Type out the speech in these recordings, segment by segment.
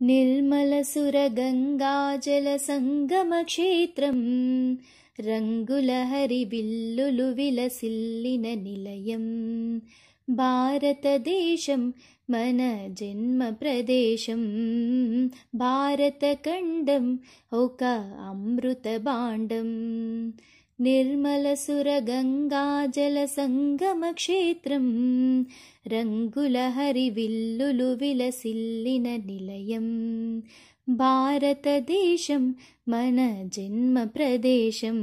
నిర్మలసురగంగాజలసంగమక్షేత్రం రంగుల హరిబిల్లులు విలసిల్లిన నిలయం భారతదేశం మన జన్మ ప్రదేశం భారతఖండం ఒక అమృత భాండం నిర్మలసురగంగాజలసంగమక్షేత్రం రంగుల హరివిల్లులు విలసిల్లిన నిలయం భారతదేశం మన జన్మ ప్రదేశం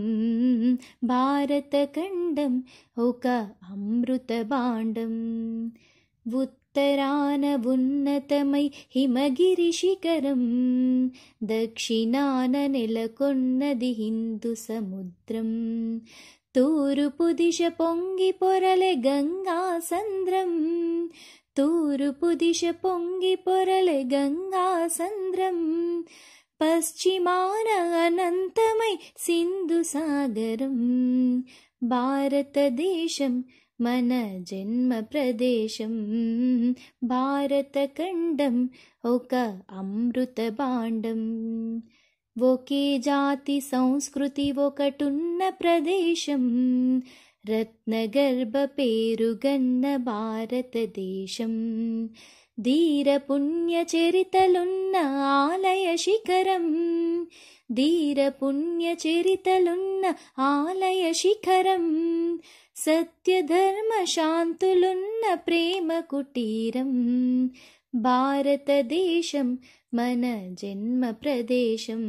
భారతఖండం ఒక అమృత భాండం ఉత్తరాన ఉన్నతమై హిమగిరి శిఖరం దక్షిణాన నెలకొన్నది హిందూ సముద్రం తూర్పు దిశ పొంగి పొరలె గంగా సంద్రం తూర్పు దిశ పొంగి పొరలె గంగా సంద్రం పశ్చిమాన అనంతమై సింధు సాగరం భారతదేశం మన జన్మ ప్రదేశం భారతఖండం ఒక అమృత భాండం ఒకే జాతి సంస్కృతి ఒకటున్న ప్రదేశం రత్నగర్భ పేరుగన్న భారతదేశం ధీర పుణ్య చరితలున్న ఆలయ శిఖరం ధీర పుణ్య చరితలున్న ఆలయ శిఖరం సత్యధర్మ శాంతులున్న ప్రేమ కుటీరం భారతదేశం మన జన్మ ప్రదేశం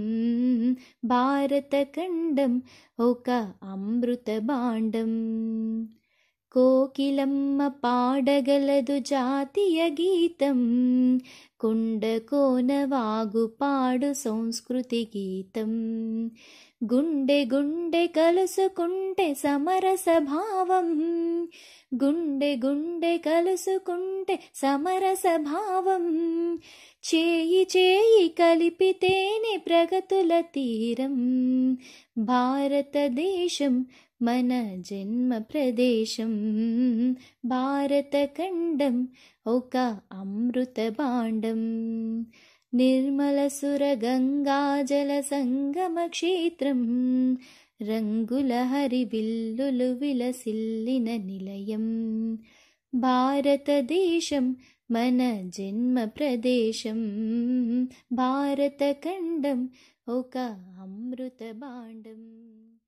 భారతఖండం ఒక అమృత భాండం కోకిలమ్మ పాడగలదు జాతీయ గీతం కుండ కోన వాగు పాడు సంస్కృతి గీతం గుండె గుండె కలుసుకుంటే సమరస భావం గుండె గుండె కలుసుకుంటే సమరస భావం చేయి చేయి కలిపితేనే ప్రగతుల తీరం భారతదేశం మన జన్మ ప్రదేశం భారతఖండం ఒక అమృత భాండం నిర్మలసురగంగాజల సంగమ క్షేత్రం రంగుల హరివిల్లులు విలసిల్లిన నిలయం భారతదేశం మన జన్మ ప్రదేశం భారతఖండం ఒక అమృత భాండం